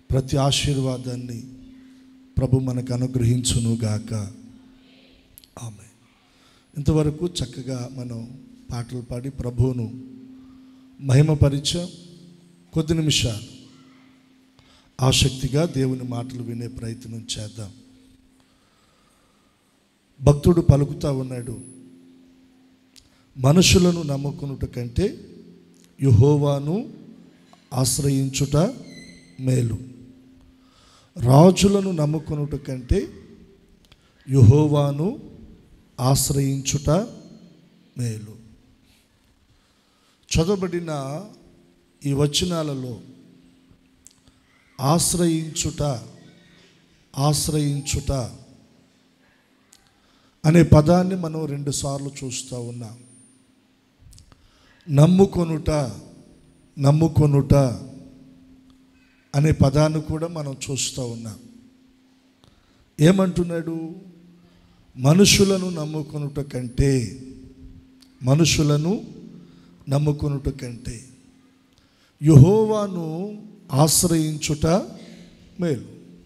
ప్రతి ఆశీర్వాదాన్ని ప్రభు మనకు అనుగ్రహించునుగాక ఆమె ఇంతవరకు చక్కగా మనం పాటలు పాడి ప్రభువును మహిమపరిచాం కొద్ది నిమిషాలు ఆసక్తిగా దేవుని మాటలు వినే ప్రయత్నం చేద్దాం భక్తుడు పలుకుతా ఉన్నాడు మనుషులను నమ్ముకునుట కంటే యుహోవాను ఆశ్రయించుట మేలు రాజులను నమ్ముకునుట కంటే యుహోవాను ఆశ్రయించుట మేలు చదవబడిన ఈ వచనాలలో ఆశ్రయించుట ఆశ్రయించుట అనే పదాన్ని మనం రెండుసార్లు చూస్తూ ఉన్నాం నమ్ముకొనుట నమ్ముకొనుట అనే పదాన్ని కూడా మనం చూస్తూ ఉన్నాం ఏమంటున్నాడు మనుషులను నమ్ముకొనుట కంటే మనుషులను నమ్ముకొనుట కంటే యహోవాను ఆశ్రయించుట మేలు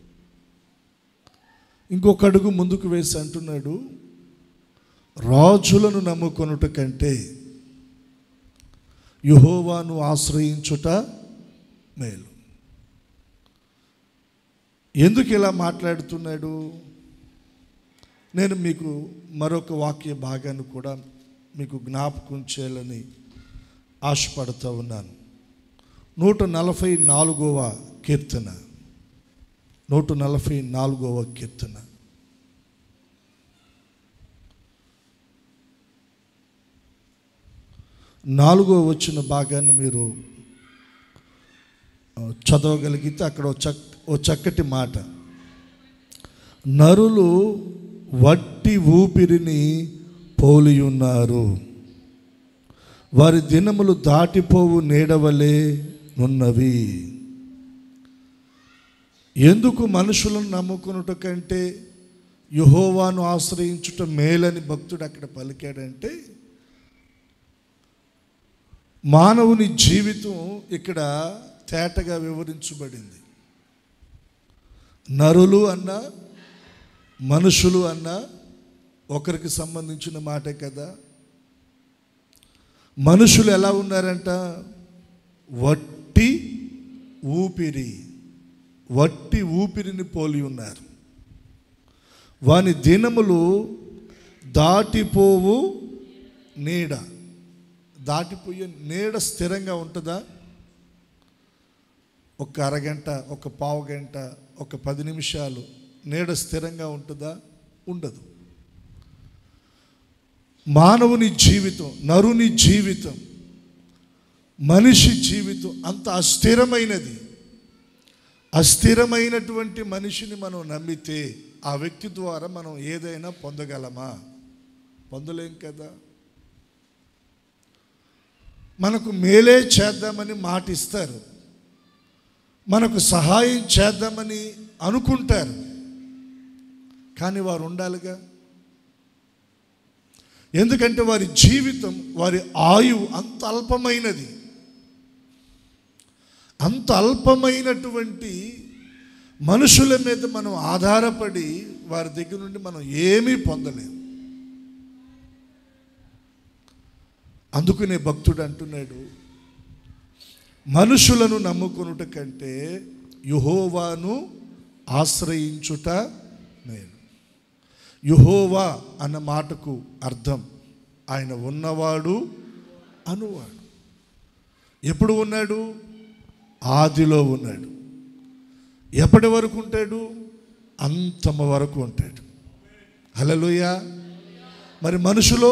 ఇంకొక అడుగు ముందుకు వేసి అంటున్నాడు రాజులను నమ్ముకొనుట కంటే యహోవాను ఆశ్రయించుట మేలు ఎందుకు ఇలా మాట్లాడుతున్నాడు నేను మీకు మరొక వాక్య భాగాన్ని కూడా మీకు జ్ఞాపకం చేయాలని ఆశపడుతూ ఉన్నాను నూట నలభై నాలుగవ కీర్తన నూట నలభై నాలుగవ కీర్తన నాలుగో వచ్చిన భాగాన్ని మీరు ఆ, చదవగలిగితే అక్కడ ఓ చక్ ఓ చక్కటి మాట నరులు వట్టి ఊపిరిని పోలి ఉన్నారు వారి దినములు దాటిపోవు నీడవలే నున్నవి ఎందుకు మనుషులను నమ్ముకునుట కంటే యుహోవాను ఆశ్రయించుట మేలని భక్తుడు అక్కడ పలికాడంటే మానవుని జీవితం ఇక్కడ తేటగా వివరించబడింది నరులు అన్న మనుషులు అన్న ఒకరికి సంబంధించిన మాటే కదా మనుషులు ఎలా ఉన్నారంట వట్టి ఊపిరి వట్టి ఊపిరిని పోలి ఉన్నారు వాని దినములు దాటిపోవు నీడ దాటిపోయే నీడ స్థిరంగా ఉంటుందా ఒక అరగంట ఒక పావు గంట ఒక పది నిమిషాలు నీడ స్థిరంగా ఉంటుందా ఉండదు మానవుని జీవితం నరుని జీవితం మనిషి జీవితం అంత అస్థిరమైనది అస్థిరమైనటువంటి మనిషిని మనం నమ్మితే ఆ వ్యక్తి ద్వారా మనం ఏదైనా పొందగలమా పొందలేం కదా మనకు మేలే చేద్దామని మాట ఇస్తారు మనకు సహాయం చేద్దామని అనుకుంటారు కానీ వారు ఉండాలిగా ఎందుకంటే వారి జీవితం వారి ఆయువు అంత అల్పమైనది అంత అల్పమైనటువంటి మనుషుల మీద మనం ఆధారపడి వారి దగ్గర నుండి మనం ఏమీ పొందలేము అందుకనే భక్తుడు అంటున్నాడు మనుషులను నమ్ముకొనుట కంటే యుహోవాను ఆశ్రయించుట మేలు యుహోవా అన్న మాటకు అర్థం ఆయన ఉన్నవాడు అనువాడు ఎప్పుడు ఉన్నాడు ఆదిలో ఉన్నాడు ఎప్పటి వరకు ఉంటాడు అంతమ వరకు ఉంటాడు హలలుయ మరి మనుషులో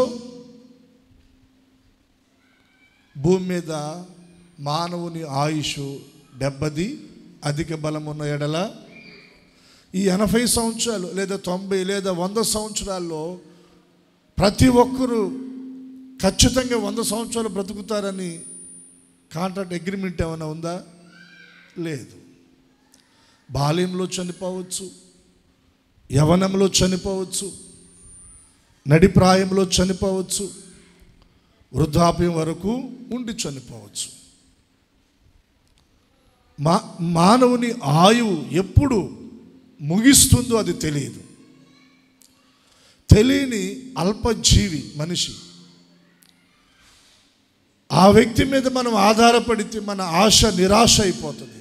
భూమి మీద మానవుని ఆయుష్ డెబ్బది అధిక బలం ఉన్న ఎడల ఈ ఎనభై సంవత్సరాలు లేదా తొంభై లేదా వంద సంవత్సరాల్లో ప్రతి ఒక్కరూ ఖచ్చితంగా వంద సంవత్సరాలు బ్రతుకుతారని కాంట్రాక్ట్ అగ్రిమెంట్ ఏమైనా ఉందా లేదు బాల్యంలో చనిపోవచ్చు యవనంలో చనిపోవచ్చు నడిప్రాయంలో చనిపోవచ్చు వృద్ధాప్యం వరకు ఉండి చనిపోవచ్చు మా మానవుని ఆయువు ఎప్పుడు ముగిస్తుందో అది తెలియదు తెలియని అల్పజీవి మనిషి ఆ వ్యక్తి మీద మనం ఆధారపడితే మన ఆశ నిరాశ అయిపోతుంది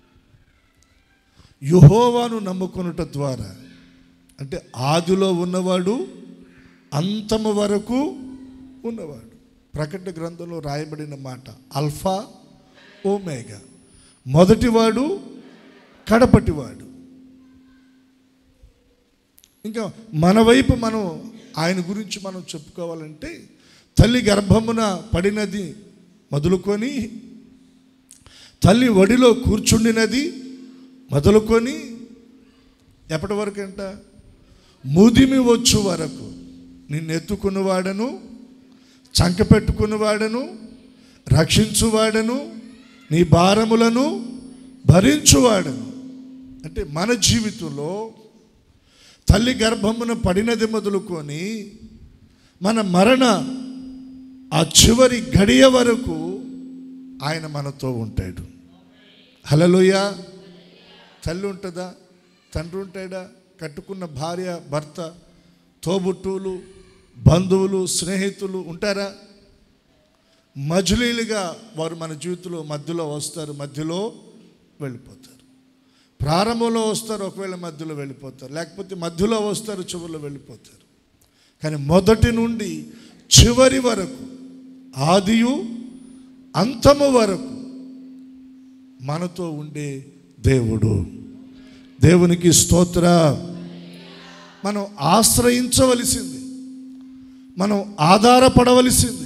యుహోవాను నమ్ముకొనుట ద్వారా అంటే ఆదిలో ఉన్నవాడు అంతము వరకు ఉన్నవాడు ప్రకటన గ్రంథంలో రాయబడిన మాట అల్ఫా ఓమేగా మొదటివాడు కడపటివాడు ఇంకా మన వైపు మనం ఆయన గురించి మనం చెప్పుకోవాలంటే తల్లి గర్భమున పడినది మొదలుకొని తల్లి ఒడిలో కూర్చుండినది మొదలుకొని ఎప్పటి వరకు అంట ముదిమి వచ్చు వరకు నిన్ను ఎత్తుకున్నవాడను చంక పెట్టుకున్నవాడను రక్షించువాడను నీ భారములను భరించువాడను అంటే మన జీవితంలో తల్లి గర్భమున పడినది మొదలుకొని మన మరణ ఆ చివరి గడియ వరకు ఆయన మనతో ఉంటాడు హలలోయ తల్లి ఉంటుందా తండ్రి ఉంటాడా కట్టుకున్న భార్య భర్త తోబుట్టువులు బంధువులు స్నేహితులు ఉంటారా మజులీలుగా వారు మన జీవితంలో మధ్యలో వస్తారు మధ్యలో వెళ్ళిపోతారు ప్రారంభంలో వస్తారు ఒకవేళ మధ్యలో వెళ్ళిపోతారు లేకపోతే మధ్యలో వస్తారు చివరిలో వెళ్ళిపోతారు కానీ మొదటి నుండి చివరి వరకు ఆదియు అంతము వరకు మనతో ఉండే దేవుడు దేవునికి స్తోత్ర మనం ఆశ్రయించవలసింది మనం ఆధారపడవలసింది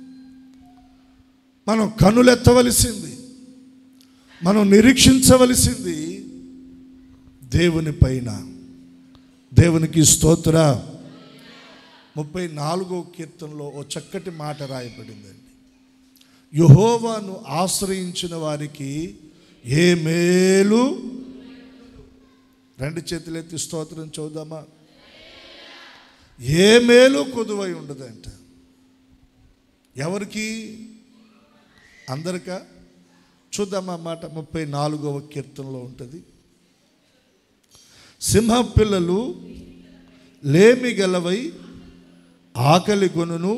మనం కనులెత్తవలసింది మనం నిరీక్షించవలసింది దేవుని పైన దేవునికి స్తోత్ర ముప్పై నాలుగో కీర్తనలో ఓ చక్కటి మాట రాయబడిందండి యహోవాను ఆశ్రయించిన వారికి ఏ మేలు రెండు చేతులెత్తి స్తోత్రం చూద్దామా ఏ మేలు కొదువై ఉండదంట ఎవరికి అందరికా చూద్దామా మాట ముప్పై నాలుగవ కీర్తనలో ఉంటుంది సింహ పిల్లలు లేమి గలవై ఆకలి గొనును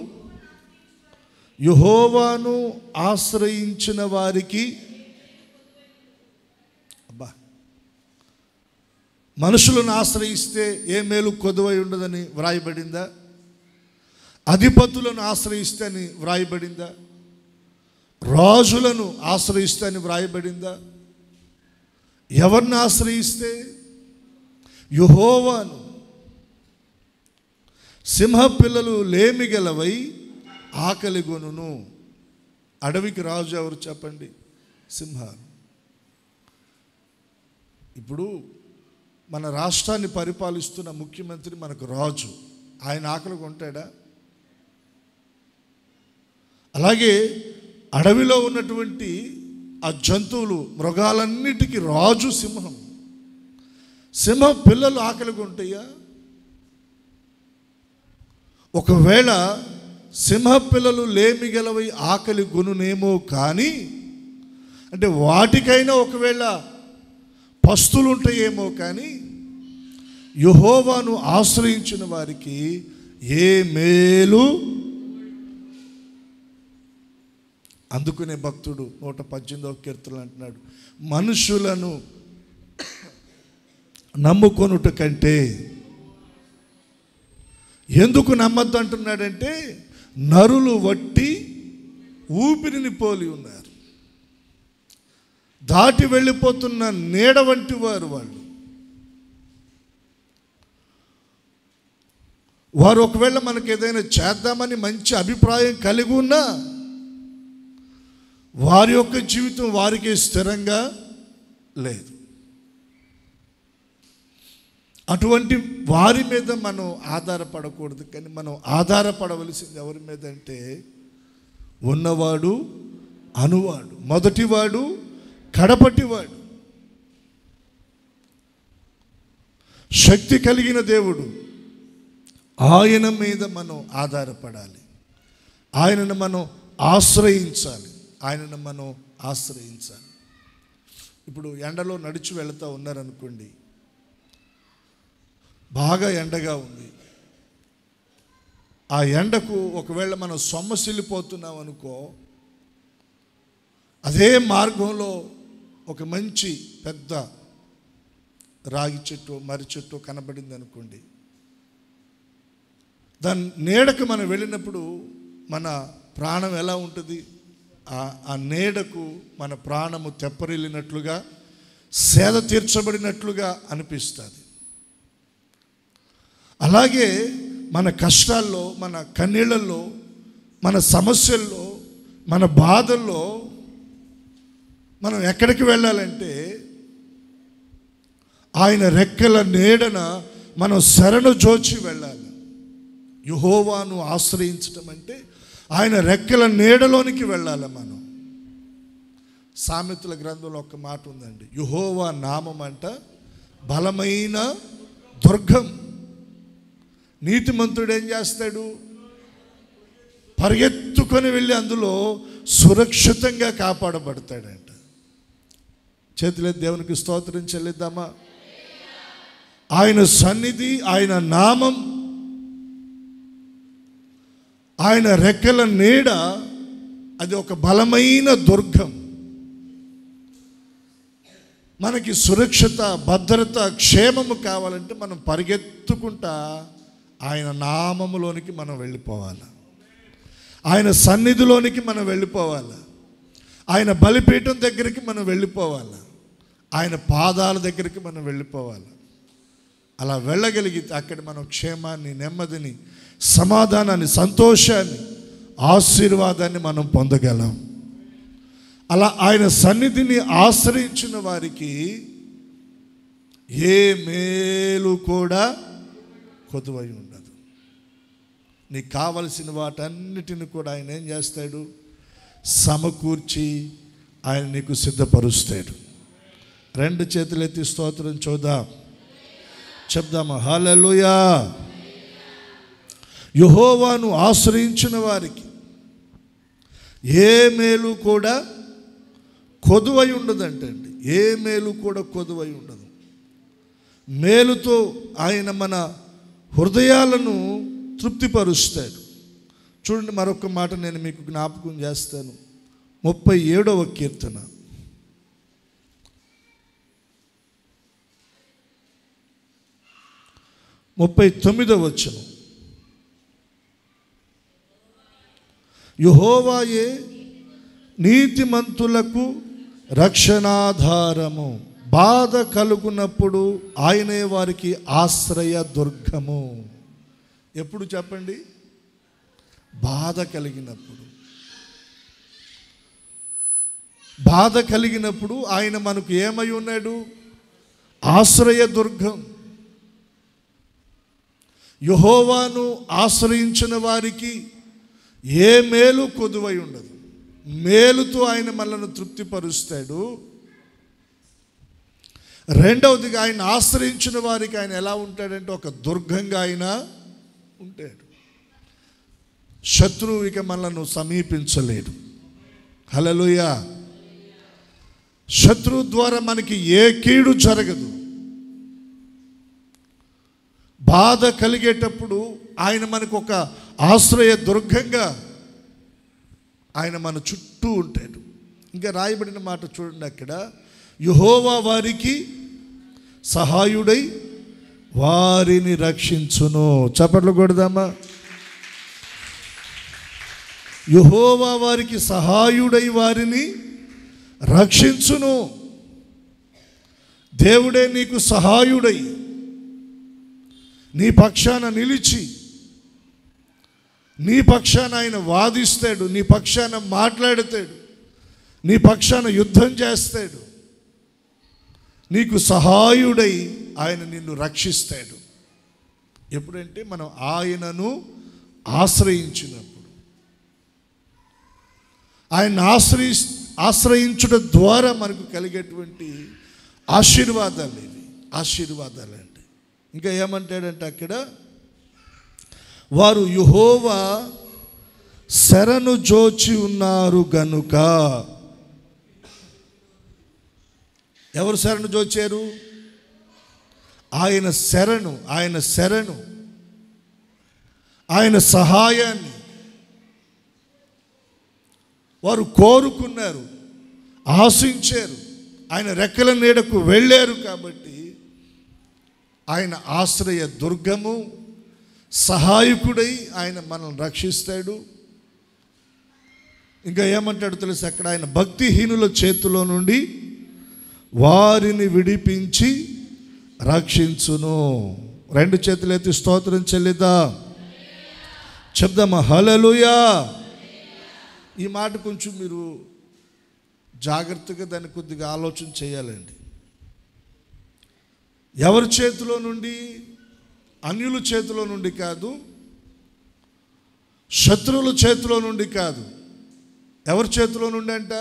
యుహోవాను ఆశ్రయించిన వారికి అబ్బా మనుషులను ఆశ్రయిస్తే ఏ మేలు కొదువై ఉండదని వ్రాయబడిందా అధిపతులను ఆశ్రయిస్తే అని వ్రాయబడిందా రాజులను ఆశ్రయిస్తే అని వ్రాయబడిందా ఎవరిని ఆశ్రయిస్తే యుహోవాను సింహ పిల్లలు లేమి గలవై ఆకలి గొనును అడవికి రాజు ఎవరు చెప్పండి సింహాలు ఇప్పుడు మన రాష్ట్రాన్ని పరిపాలిస్తున్న ముఖ్యమంత్రి మనకు రాజు ఆయన ఆకలి కొంటాడా అలాగే అడవిలో ఉన్నటువంటి ఆ జంతువులు మృగాలన్నిటికీ రాజు సింహం సింహ పిల్లలు ఆకలి కొంటాయా ఒకవేళ సింహ పిల్లలు లేమి గలవై ఆకలి గునునేమో కానీ అంటే వాటికైనా ఒకవేళ పస్తులు ఉంటాయేమో కానీ యుహోవాను ఆశ్రయించిన వారికి ఏ మేలు అందుకునే భక్తుడు నూట పద్దెనిమిదవ కీర్తనలు అంటున్నాడు మనుషులను నమ్ముకొనుట కంటే ఎందుకు నమ్మద్దు అంటున్నాడంటే నరులు వట్టి ఊపిరిని పోలి ఉన్నారు దాటి వెళ్ళిపోతున్న నీడ వంటి వారు వాళ్ళు వారు ఒకవేళ మనకు ఏదైనా చేద్దామని మంచి అభిప్రాయం కలిగి ఉన్నా వారి యొక్క జీవితం వారికి స్థిరంగా లేదు అటువంటి వారి మీద మనం ఆధారపడకూడదు కానీ మనం ఆధారపడవలసింది ఎవరి మీద అంటే ఉన్నవాడు అనువాడు మొదటివాడు కడపటివాడు శక్తి కలిగిన దేవుడు ఆయన మీద మనం ఆధారపడాలి ఆయనను మనం ఆశ్రయించాలి ఆయనను మనం ఆశ్రయించాలి ఇప్పుడు ఎండలో నడిచి వెళుతూ ఉన్నారనుకోండి బాగా ఎండగా ఉంది ఆ ఎండకు ఒకవేళ మనం సొమ్మసిల్లిపోతున్నాం అనుకో అదే మార్గంలో ఒక మంచి పెద్ద రాగి చెట్టు మర్రి చెట్టు కనబడింది అనుకోండి దాని నీడకు మనం వెళ్ళినప్పుడు మన ప్రాణం ఎలా ఉంటుంది ఆ- ఆ నీడకు మన ప్రాణము తెప్పరిల్లినట్లుగా సేద తీర్చబడినట్లుగా అనిపిస్తుంది అలాగే మన కష్టాల్లో మన కన్నీళ్ళల్లో మన సమస్యల్లో మన బాధల్లో మనం ఎక్కడికి వెళ్ళాలంటే ఆయన రెక్కల నీడన మనం శరణు జోచి వెళ్ళాలి యుహోవాను ఆశ్రయించటం అంటే ఆయన రెక్కల నీడలోనికి వెళ్ళాలి మనం సామెతల గ్రంథంలో ఒక మాట ఉందండి యుహోవా నామం అంట బలమైన దుర్గం నీతిమంతుడు ఏం చేస్తాడు పరిగెత్తుకొని వెళ్ళి అందులో సురక్షితంగా కాపాడబడతాడంట చేతులే దేవునికి స్తోత్రం చెల్లిద్దామా ఆయన సన్నిధి ఆయన నామం ఆయన రెక్కల నీడ అది ఒక బలమైన దుర్గం మనకి సురక్షిత భద్రత క్షేమము కావాలంటే మనం పరిగెత్తుకుంటా ఆయన నామములోనికి మనం వెళ్ళిపోవాలి ఆయన సన్నిధిలోనికి మనం వెళ్ళిపోవాలి ఆయన బలిపీఠం దగ్గరికి మనం వెళ్ళిపోవాలి ఆయన పాదాల దగ్గరికి మనం వెళ్ళిపోవాలి అలా వెళ్ళగలిగితే అక్కడ మనం క్షేమాన్ని నెమ్మదిని సమాధానాన్ని సంతోషాన్ని ఆశీర్వాదాన్ని మనం పొందగలం అలా ఆయన సన్నిధిని ఆశ్రయించిన వారికి ఏ మేలు కూడా కొదువై ఉండదు నీకు కావలసిన వాటన్నిటిని కూడా ఆయన ఏం చేస్తాడు సమకూర్చి ఆయన నీకు సిద్ధపరుస్తాడు రెండు చేతులెత్తి స్తోత్రం చూద్దాం చెప్దామా హాలలుయా యహోవాను ఆశ్రయించిన వారికి ఏ మేలు కూడా కొదువై ఉండదంటండి ఏ మేలు కూడా కొదువై ఉండదు మేలుతో ఆయన మన హృదయాలను తృప్తిపరుస్తాడు చూడండి మరొక మాట నేను మీకు జ్ఞాపకం చేస్తాను ముప్పై ఏడవ కీర్తన ముప్పై తొమ్మిదవ వచ్చను యుహోవాయే నీతిమంతులకు రక్షణాధారము బాధ కలుగునప్పుడు ఆయనే వారికి ఆశ్రయ దుర్గము ఎప్పుడు చెప్పండి బాధ కలిగినప్పుడు బాధ కలిగినప్పుడు ఆయన మనకు ఏమై ఉన్నాడు ఆశ్రయ దుర్గం యహోవాను ఆశ్రయించిన వారికి ఏ మేలు కొదువై ఉండదు మేలుతో ఆయన మనల్ని తృప్తిపరుస్తాడు రెండవదిగా ఆయన ఆశ్రయించిన వారికి ఆయన ఎలా ఉంటాడంటే ఒక దుర్గంగా ఆయన ఉంటాడు శత్రువు ఇక మనల్ని సమీపించలేడు హలలుయ శత్రువు ద్వారా మనకి ఏ కీడు జరగదు బాధ కలిగేటప్పుడు ఆయన మనకు ఒక ఆశ్రయ దుర్గంగా ఆయన మన చుట్టూ ఉంటాడు ఇంకా రాయబడిన మాట చూడండి అక్కడ యుహోవా వారికి సహాయుడై వారిని రక్షించును చప్పట్లు కొడదామా యుహోవా వారికి సహాయుడై వారిని రక్షించును దేవుడే నీకు సహాయుడై నీ పక్షాన నిలిచి నీ పక్షాన ఆయన వాదిస్తాడు నీ పక్షాన మాట్లాడతాడు నీ పక్షాన యుద్ధం చేస్తాడు నీకు సహాయుడై ఆయన నిన్ను రక్షిస్తాడు ఎప్పుడంటే మనం ఆయనను ఆశ్రయించినప్పుడు ఆయన ఆశ్రయి ఆశ్రయించుట ద్వారా మనకు కలిగేటువంటి ఆశీర్వాదాలు ఇవి ఆశీర్వాదాలు అంటే ఇంకా ఏమంటాడంటే అక్కడ వారు యుహోవా శరణు జోచి ఉన్నారు గనుక ఎవరు శరణు జోచారు ఆయన శరణు ఆయన శరణు ఆయన సహాయాన్ని వారు కోరుకున్నారు ఆశించారు ఆయన రెక్కల నీడకు వెళ్ళారు కాబట్టి ఆయన ఆశ్రయ దుర్గము సహాయకుడై ఆయన మనల్ని రక్షిస్తాడు ఇంకా ఏమంటాడు తెలుసు అక్కడ ఆయన భక్తిహీనుల చేతిలో నుండి వారిని విడిపించి రక్షించును రెండు చేతులు ఎత్తి స్తోత్రం చెల్లిదా చెప్దామా హలలుయా ఈ మాట కొంచెం మీరు జాగ్రత్తగా దాన్ని కొద్దిగా ఆలోచన చేయాలండి ఎవరి చేతిలో నుండి అన్యుల చేతిలో నుండి కాదు శత్రువుల చేతిలో నుండి కాదు ఎవరి చేతిలో నుండి అంట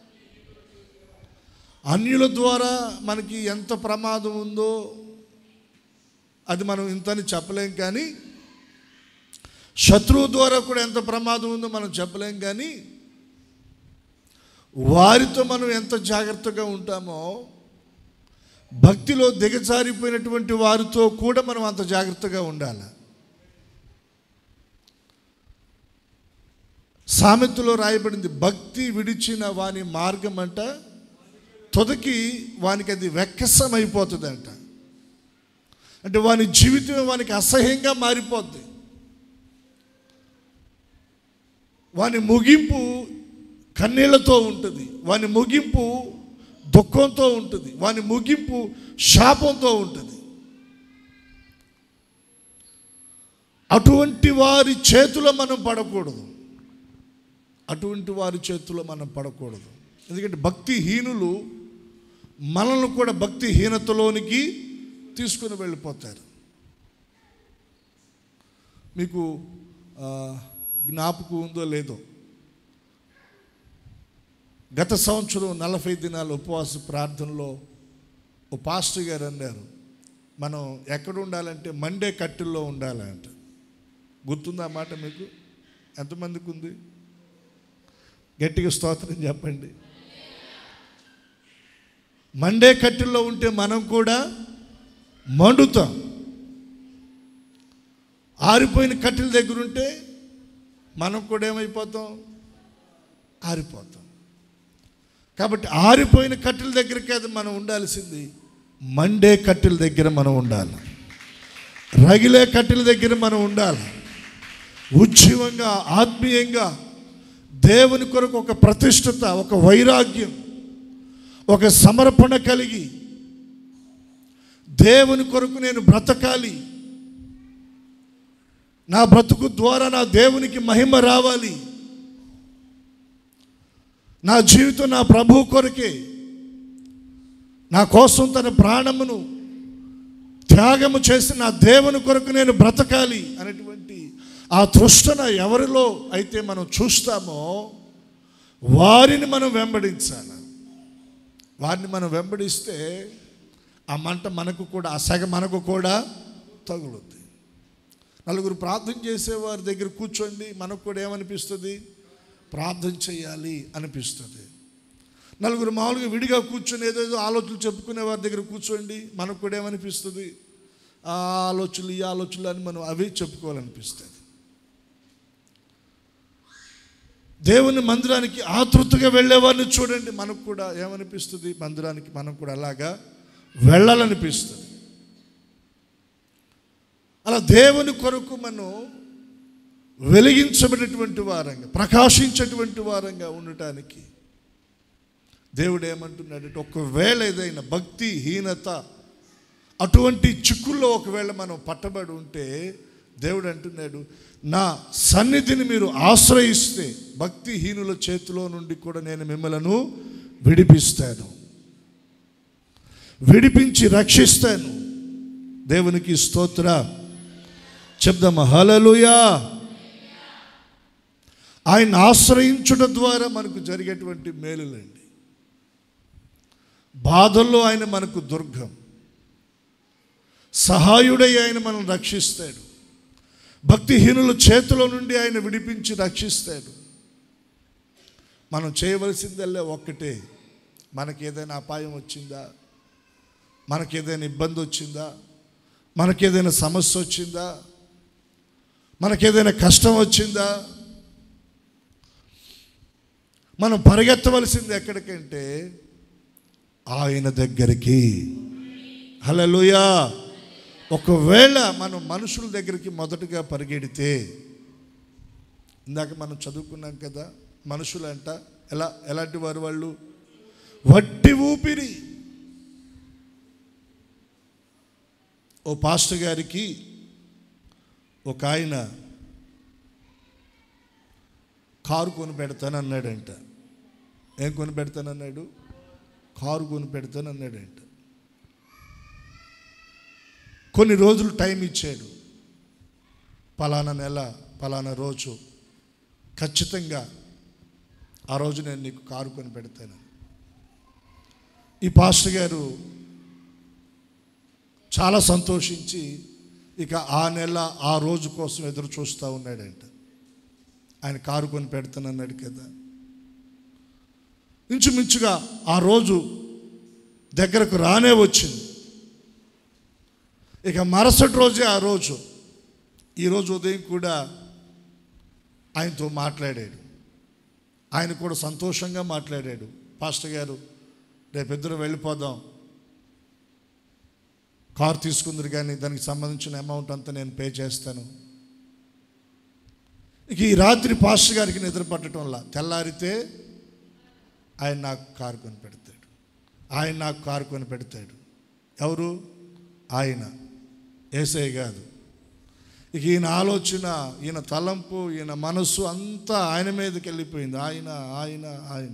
అన్యుల ద్వారా మనకి ఎంత ప్రమాదం ఉందో అది మనం ఇంతని చెప్పలేం కానీ శత్రువు ద్వారా కూడా ఎంత ప్రమాదం ఉందో మనం చెప్పలేం కానీ వారితో మనం ఎంత జాగ్రత్తగా ఉంటామో భక్తిలో దిగజారిపోయినటువంటి వారితో కూడా మనం అంత జాగ్రత్తగా ఉండాలి సామెతలో రాయబడింది భక్తి విడిచిన వాని మార్గం అంట తొదకి వానికి అది వెక్కసమైపోతుందంట అంటే వాని జీవితం వానికి అసహ్యంగా మారిపోద్ది వాని ముగింపు కన్నీళ్లతో ఉంటుంది వాని ముగింపు దుఃఖంతో ఉంటుంది వాని ముగింపు శాపంతో ఉంటుంది అటువంటి వారి చేతిలో మనం పడకూడదు అటువంటి వారి చేతిలో మనం పడకూడదు ఎందుకంటే భక్తిహీనులు మనల్ని కూడా భక్తిహీనతలోనికి తీసుకుని వెళ్ళిపోతారు మీకు ఆ, జ్ఞాపకం ఉందో లేదో గత సంవత్సరం నలభై దినాల ఉపవాస ప్రార్థనలో ఓ పాస్టర్ గారు అన్నారు మనం ఎక్కడ ఉండాలంటే మండే కట్టెల్లో ఉండాలంట గుర్తుందా ఆ మాట మీకు ఎంతమందికి ఉంది గట్టిగా స్తోత్రం చెప్పండి మండే కట్టెల్లో ఉంటే మనం కూడా మండుతాం ఆరిపోయిన కట్టెల దగ్గర ఉంటే మనం కూడా ఏమైపోతాం ఆరిపోతాం కాబట్టి ఆరిపోయిన కట్టెల దగ్గర కాదు మనం ఉండాల్సింది మండే కట్టెల దగ్గర మనం ఉండాలి రగిలే కట్టెల దగ్గర మనం ఉండాలి ఉజ్జీవంగా ఆత్మీయంగా దేవుని కొరకు ఒక ప్రతిష్టత ఒక వైరాగ్యం ఒక సమర్పణ కలిగి దేవుని కొరకు నేను బ్రతకాలి నా బ్రతుకు ద్వారా నా దేవునికి మహిమ రావాలి నా జీవితం నా ప్రభు కొరకే నా కోసం తన ప్రాణమును త్యాగము చేసి నా దేవుని కొరకు నేను బ్రతకాలి అనేటువంటి ఆ తృష్టన ఎవరిలో అయితే మనం చూస్తామో వారిని మనం వెంబడించాలి వారిని మనం వెంబడిస్తే ఆ మంట మనకు కూడా ఆ సెగ మనకు కూడా తగులుద్ది నలుగురు ప్రార్థన చేసే వారి దగ్గర కూర్చోండి మనకు కూడా ఏమనిపిస్తుంది ప్రార్థన చేయాలి అనిపిస్తుంది నలుగురు మామూలుగా విడిగా కూర్చొని ఏదేదో ఆలోచనలు చెప్పుకునే వారి దగ్గర కూర్చోండి మనకు కూడా ఏమనిపిస్తుంది ఆ ఆలోచనలు ఈ ఆలోచనలు అని మనం అవి చెప్పుకోవాలనిపిస్తుంది దేవుని మందిరానికి ఆతృతగా వెళ్ళేవారిని చూడండి మనకు కూడా ఏమనిపిస్తుంది మందిరానికి మనం కూడా అలాగా వెళ్ళాలనిపిస్తుంది అలా దేవుని కొరకు మనం వెలిగించబడినటువంటి వారంగా ప్రకాశించేటువంటి వారంగా ఉండటానికి దేవుడు ఏమంటున్నాడంటే ఒకవేళ ఏదైనా భక్తి హీనత అటువంటి చిక్కుల్లో ఒకవేళ మనం పట్టబడి ఉంటే దేవుడు అంటున్నాడు నా సన్నిధిని మీరు ఆశ్రయిస్తే భక్తిహీనుల చేతిలో నుండి కూడా నేను మిమ్మలను విడిపిస్తాను విడిపించి రక్షిస్తాను దేవునికి స్తోత్ర చెప్దామా హలలుయా ఆయన ఆశ్రయించడం ద్వారా మనకు జరిగేటువంటి మేలులండి బాధల్లో ఆయన మనకు దుర్గం సహాయుడై ఆయన మనం రక్షిస్తాడు భక్తిహీనుల చేతిలో నుండి ఆయన విడిపించి రక్షిస్తాడు మనం చేయవలసిందల్లా ఒక్కటే మనకి ఏదైనా అపాయం వచ్చిందా మనకేదైనా ఇబ్బంది వచ్చిందా మనకేదైనా సమస్య వచ్చిందా మనకేదైనా కష్టం వచ్చిందా మనం పరిగెత్తవలసింది ఎక్కడికంటే ఆయన దగ్గరికి హల్లెలూయా ఒకవేళ మనం మనుషుల దగ్గరికి మొదటగా పరిగెడితే ఇందాక మనం చదువుకున్నాం కదా మనుషులంట ఎలా ఎలాంటి వారు వాళ్ళు వట్టి ఊపిరి ఓ పాస్టర్ గారికి ఒక ఆయన కారు కొని పెడతానన్నాడంట ఏం కొని పెడతానన్నాడు కారు కొని పెడతానన్నాడంట కొన్ని రోజులు టైం ఇచ్చాడు పలానా నెల పలానా రోజు ఖచ్చితంగా ఆ రోజు నేను నీకు కారు కొని పెడతాను ఈ పాస్టర్ గారు చాలా సంతోషించి ఇక ఆ నెల ఆ రోజు కోసం ఎదురు చూస్తూ ఉన్నాడంట ఆయన కారు కొని పెడతానన్నాడు కదా ఇంచుమించుగా ఆ రోజు దగ్గరకు రానే వచ్చింది ఇక మరుసటి రోజే ఆ రోజు ఈరోజు ఉదయం కూడా ఆయనతో మాట్లాడాడు ఆయన కూడా సంతోషంగా మాట్లాడాడు పాస్టర్ గారు రేపిద్దరు వెళ్ళిపోదాం కారు తీసుకుందరు కానీ దానికి సంబంధించిన అమౌంట్ అంతా నేను పే చేస్తాను ఇక ఈ రాత్రి పాస్టర్ గారికి నిద్ర పట్టడంలా తెల్లారితే ఆయన నాకు కారు కొని పెడతాడు ఆయన నాకు కారు కొని పెడతాడు ఎవరు ఆయన ఏసై కాదు ఇక ఈయన ఆలోచన ఈయన తలంపు ఈయన మనస్సు అంతా ఆయన మీదకి వెళ్ళిపోయింది ఆయన ఆయన ఆయన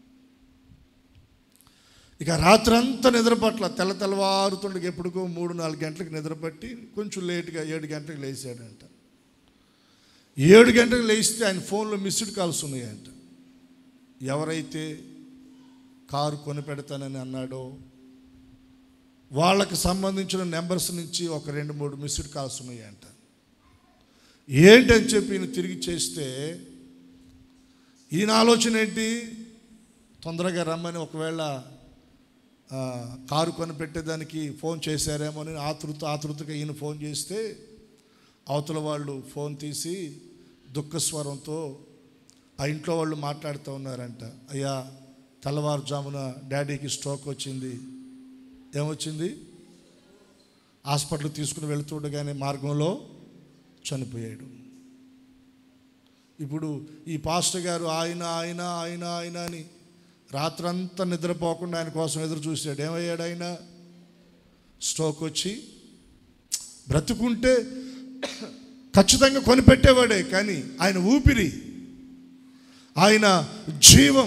ఇక రాత్రంతా నిద్రపట్ల తెల్ల తెల్లవారుతుండగా ఎప్పుడుకో మూడు నాలుగు గంటలకు నిద్రపట్టి కొంచెం లేటుగా ఏడు గంటలకు లేచాడంట ఏడు గంటలకు లేస్తే ఆయన ఫోన్లో మిస్డ్ కాల్స్ ఉన్నాయంట ఎవరైతే కారు కొనిపెడతానని అన్నాడో వాళ్ళకి సంబంధించిన నెంబర్స్ నుంచి ఒక రెండు మూడు మిస్డ్ కాల్స్ ఉన్నాయంట ఏంటని చెప్పి ఈయన తిరిగి చేస్తే ఈయన ఆలోచన ఏంటి తొందరగా రమ్మని ఒకవేళ ఆ, కారు కొనిపెట్టేదానికి ఫోన్ చేశారేమో అని ఆతృత ఆతృతగా ఈయన ఫోన్ చేస్తే అవతల వాళ్ళు ఫోన్ తీసి దుఃఖస్వరంతో ఆ ఇంట్లో వాళ్ళు మాట్లాడుతూ ఉన్నారంట అయ్యా తెల్లవారుజామున డాడీకి స్ట్రోక్ వచ్చింది ఏమొచ్చింది హాస్పిటల్ తీసుకుని వెళుతుండగానే మార్గంలో చనిపోయాడు ఇప్పుడు ఈ పాస్టర్ గారు ఆయన ఆయన ఆయన ఆయన అని రాత్రంతా నిద్రపోకుండా ఆయన కోసం ఎదురు చూశాడు ఏమయ్యాడు ఆయన స్ట్రోక్ వచ్చి బ్రతుకుంటే ఖచ్చితంగా కొనిపెట్టేవాడే కానీ ఆయన ఊపిరి ఆయన జీవం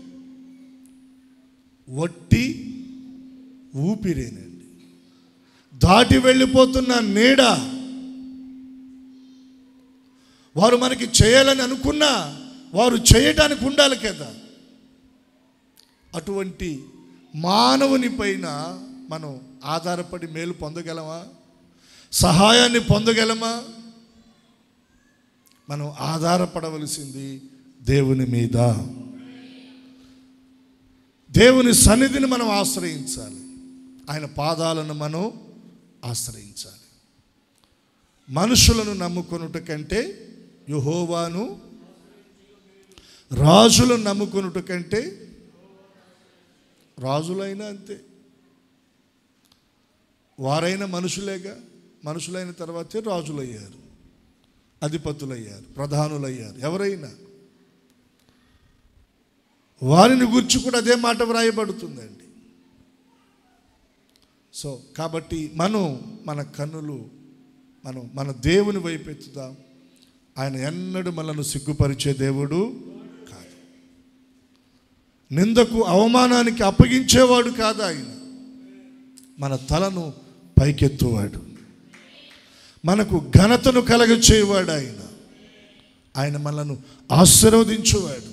వట్టి ఊపిరేనండి దాటి వెళ్ళిపోతున్న నీడ వారు మనకి చేయాలని అనుకున్నా వారు చేయటానికి ఉండాలి కదా అటువంటి మానవుని పైన మనం ఆధారపడి మేలు పొందగలమా సహాయాన్ని పొందగలమా మనం ఆధారపడవలసింది దేవుని మీద దేవుని సన్నిధిని మనం ఆశ్రయించాలి ఆయన పాదాలను మనం ఆశ్రయించాలి మనుషులను నమ్ముకొనుట కంటే యుహోవాను రాజులను నమ్ముకొనుట కంటే రాజులైనా అంతే వారైనా మనుషులేగా మనుషులైన తర్వాతే రాజులయ్యారు అధిపతులయ్యారు ప్రధానులయ్యారు ఎవరైనా వారిని గురించి కూడా అదే మాట వ్రాయబడుతుందండి సో కాబట్టి మనం మన కన్నులు మనం మన దేవుని వైపు ఎత్తుదాం ఆయన ఎన్నడూ మనను సిగ్గుపరిచే దేవుడు కాదు నిందకు అవమానానికి అప్పగించేవాడు కాదు ఆయన మన తలను పైకెత్తువాడు మనకు ఘనతను కలగచేవాడు ఆయన ఆయన మనను ఆశీర్వదించువాడు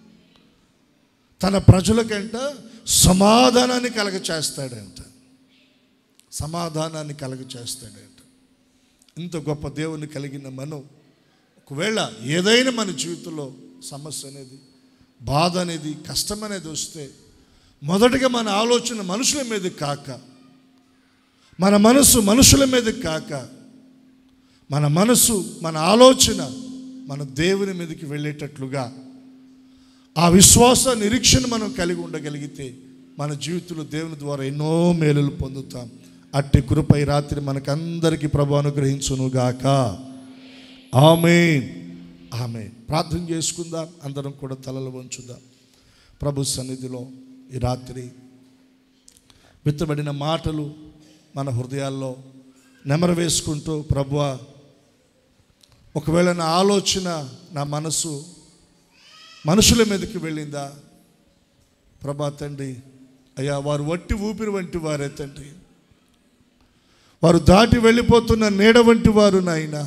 తన ప్రజలకంట సమాధానాన్ని కలగ చేస్తాడంట సమాధానాన్ని కలగ చేస్తాడంట ఇంత గొప్ప దేవుని కలిగిన మనం ఒకవేళ ఏదైనా మన జీవితంలో సమస్య అనేది బాధ అనేది కష్టం అనేది వస్తే మొదటగా మన ఆలోచన మనుషుల మీద కాక మన మనసు మనుషుల మీద కాక మన మనసు మన ఆలోచన మన దేవుని మీదకి వెళ్ళేటట్లుగా ఆ విశ్వాస నిరీక్షణ మనం కలిగి ఉండగలిగితే మన జీవితంలో దేవుని ద్వారా ఎన్నో మేలులు పొందుతాం అట్టి కృపై రాత్రి మనకందరికీ ప్రభు అనుగ్రహించునుగాక ఆమె ఆమె ప్రార్థన చేసుకుందాం అందరం కూడా తలలు వంచుదాం ప్రభు సన్నిధిలో ఈ రాత్రి విత్తబడిన మాటలు మన హృదయాల్లో నెమరు వేసుకుంటూ ప్రభువా ఒకవేళ నా ఆలోచన నా మనసు మనుషుల మీదకి వెళ్ళిందా ప్రభా తండ్రి అయ్యా వారు వట్టి ఊపిరి వంటి వారే తండ్రి వారు దాటి వెళ్ళిపోతున్న నీడ వంటి వారు నాయన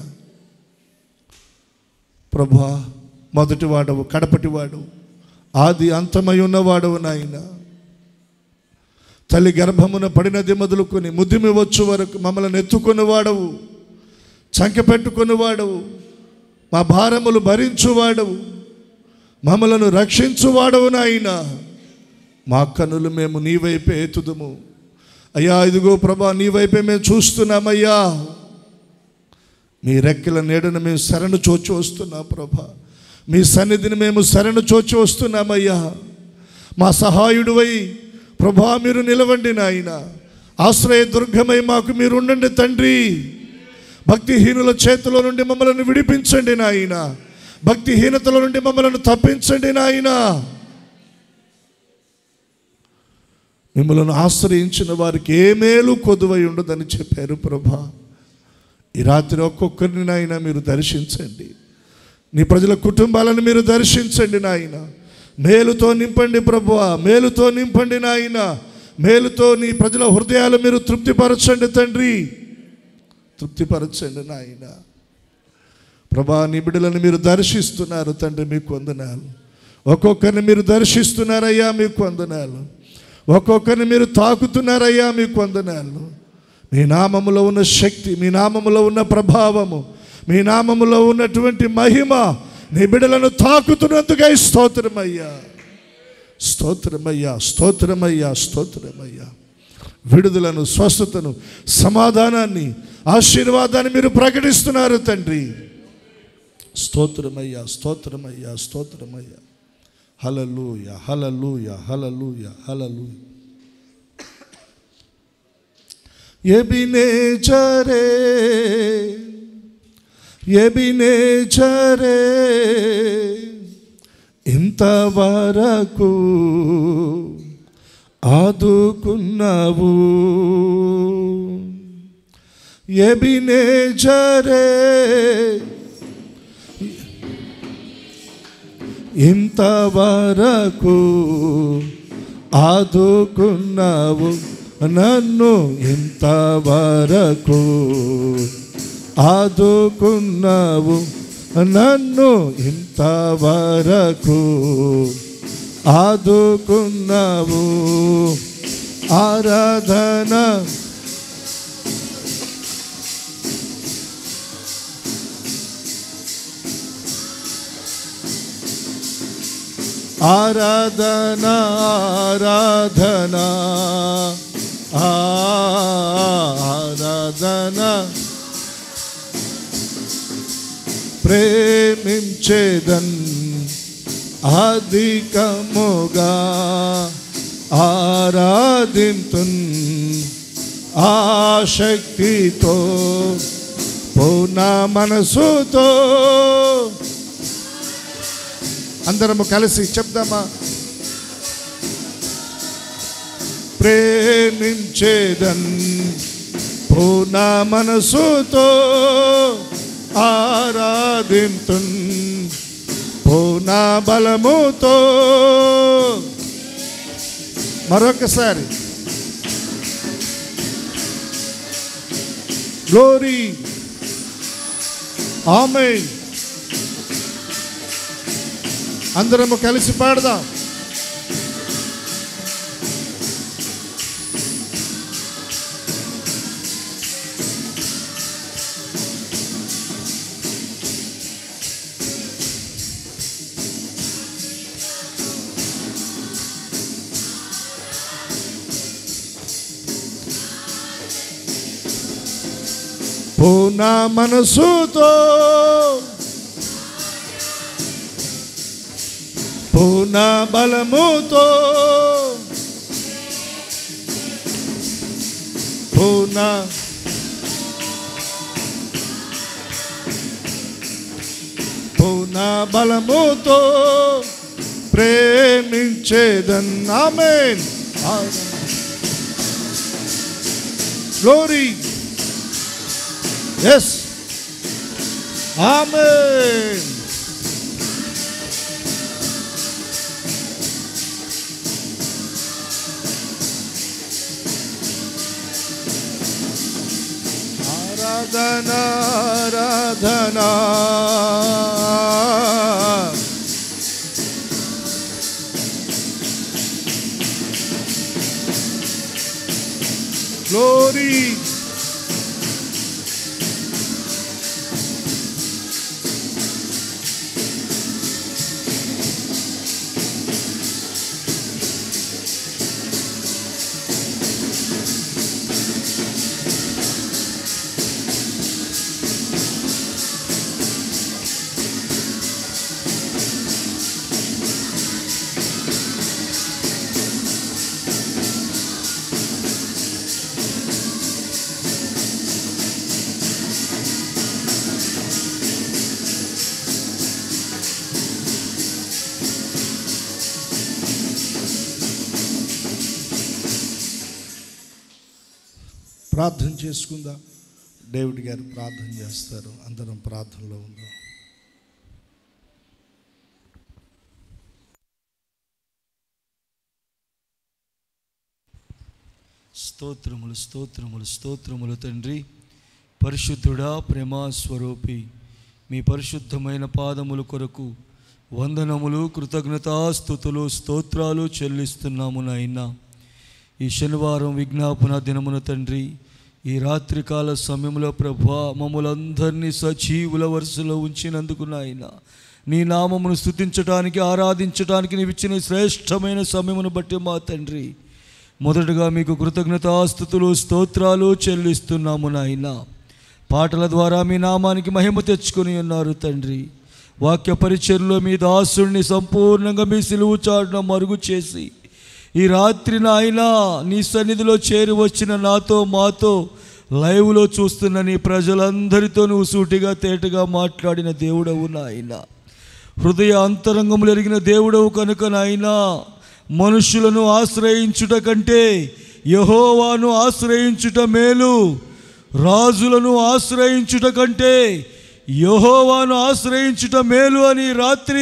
ప్రభా మొదటివాడవు కడపటివాడు ఆది అంతమై ఉన్నవాడవు నాయన తల్లి గర్భమున పడినది మొదలుకొని ముద్దిమి వచ్చు వరకు మమ్మల్ని ఎత్తుకుని వాడవు చంక పెట్టుకుని వాడవు మా భారములు భరించువాడవు మమ్మలను రక్షించువాడవు నాయన మా కన్నులు మేము నీ వైపే ఎత్తుదుము అయ్యా ఇదిగో ప్రభా నీ వైపే మేము చూస్తున్నామయ్యా మీ రెక్కల నీడను మేము శరణు చోచి వస్తున్నాం ప్రభా మీ సన్నిధిని మేము శరణు చోచి వస్తున్నామయ్యా మా సహాయుడువై ప్రభా మీరు నిలవండి నాయన ఆశ్రయ దుర్గమై మాకు మీరు ఉండండి తండ్రి భక్తిహీనుల చేతిలో నుండి మమ్మల్ని విడిపించండి నాయన భక్తిహీనతల నుండి మమ్మల్ని తప్పించండి నాయన మిమ్మల్ని ఆశ్రయించిన వారికి ఏ మేలు కొదువై ఉండదని చెప్పారు ప్రభా ఈ రాత్రి ఒక్కొక్కరిని నాయన మీరు దర్శించండి నీ ప్రజల కుటుంబాలను మీరు దర్శించండి నాయన మేలుతో నింపండి ప్రభువా మేలుతో నింపండి నాయన మేలుతో నీ ప్రజల హృదయాలు మీరు తృప్తిపరచండి తండ్రి తృప్తిపరచండి నాయన ప్రభా నీ బిడ్డలను మీరు దర్శిస్తున్నారు తండ్రి మీకు వందనాలు ఒక్కొక్కరిని మీరు దర్శిస్తున్నారయ్యా మీకు వందనాలు ఒక్కొక్కరిని మీరు తాకుతున్నారయ్యా మీకు వందనాలు మీ నామములో ఉన్న శక్తి మీ నామములో ఉన్న ప్రభావము మీ నామములో ఉన్నటువంటి మహిమ నీ బిడ్డలను తాకుతున్నందుకై స్తోత్రమయ్యా స్తోత్రమయ్యా స్తోత్రమయ్యా స్తోత్రమయ్యా విడుదలను స్వస్థతను సమాధానాన్ని ఆశీర్వాదాన్ని మీరు ప్రకటిస్తున్నారు తండ్రి స్తోత్రమయ్యా స్తోత్రమయ్యా స్తోత్రమయ్యా హలలుయ హలలుయ హలలుయ హలలుయ ఎబినేచరే ఎబినేచరే ఇంతవరకు ఆదుకున్నావు ఎబినేచరే ఇంతవరకు ఆదుకున్నావు నన్ను ఇంతవరకు ఆదుకున్నావు నన్ను ఇంతవరకు ఆదుకున్నావు ఆరాధన ఆరాధన ఆరాధన ఆరాధన ప్రేమించేదన్ అధికముగా ఆరాధింతున్ ఆశక్తితో పూర్ణ మనసుతో అందరము కలిసి చెప్దామా ప్రేమించేదన్ పూర్ణ మనసుతో ఆరాధింతున్ పూర్ణ బలముతో మరొకసారి గ్లోరీ ఆమె అందరము కలిసి పాడదాం పూర్ణ మనసుతో పూర్ణ బలముతో పూర్ణ పూర్ణ బలముతో ప్రేమించేదన్ ఆమేన్ గ్లోరీ ఎస్ ఆమేన్ ఆరాధన ఆరాధన గ్లోరీ ప్రార్థన చేసుకుందా డేవిడ్ గారు ప్రార్థన చేస్తారు అందరం ప్రార్థనలో ఉందాం స్తోత్రములు స్తోత్రములు స్తోత్రములు తండ్రి పరిశుద్ధుడా ప్రేమా స్వరూపి మీ పరిశుద్ధమైన పాదముల కొరకు వందనములు కృతజ్ఞతాస్థుతులు స్తోత్రాలు చెల్లిస్తున్నాము నాయన ఈ శనివారం విజ్ఞాపన దినమున తండ్రి ఈ రాత్రికాల సమయంలో ప్రభా మమ్మలందరినీ సజీవుల వరుసలో ఉంచినందుకు నాయన నీ నామమును స్తుతించడానికి ఆరాధించడానికి నీవు ఇచ్చిన ఈ శ్రేష్టమైన సమయమును బట్టి మా తండ్రి మొదటగా మీకు కృతజ్ఞతాస్థుతులు స్తోత్రాలు చెల్లిస్తున్నాము నాయన పాటల ద్వారా మీ నామానికి మహిమ తెచ్చుకొని ఉన్నారు తండ్రి వాక్య పరిచయంలో మీ దాసుడిని సంపూర్ణంగా మీ సిలువు చాటున మరుగు చేసి ఈ రాత్రి నాయన నీ సన్నిధిలో చేరి వచ్చిన నాతో మాతో లైవ్లో చూస్తున్న నీ ప్రజలందరితో నువ్వు సూటిగా తేటగా మాట్లాడిన దేవుడవు నాయన హృదయ అంతరంగములు ఎరిగిన దేవుడవు కనుక నాయనా మనుషులను ఆశ్రయించుట కంటే యహోవాను ఆశ్రయించుట మేలు రాజులను ఆశ్రయించుట కంటే యహోవాను ఆశ్రయించుట మేలు అని రాత్రి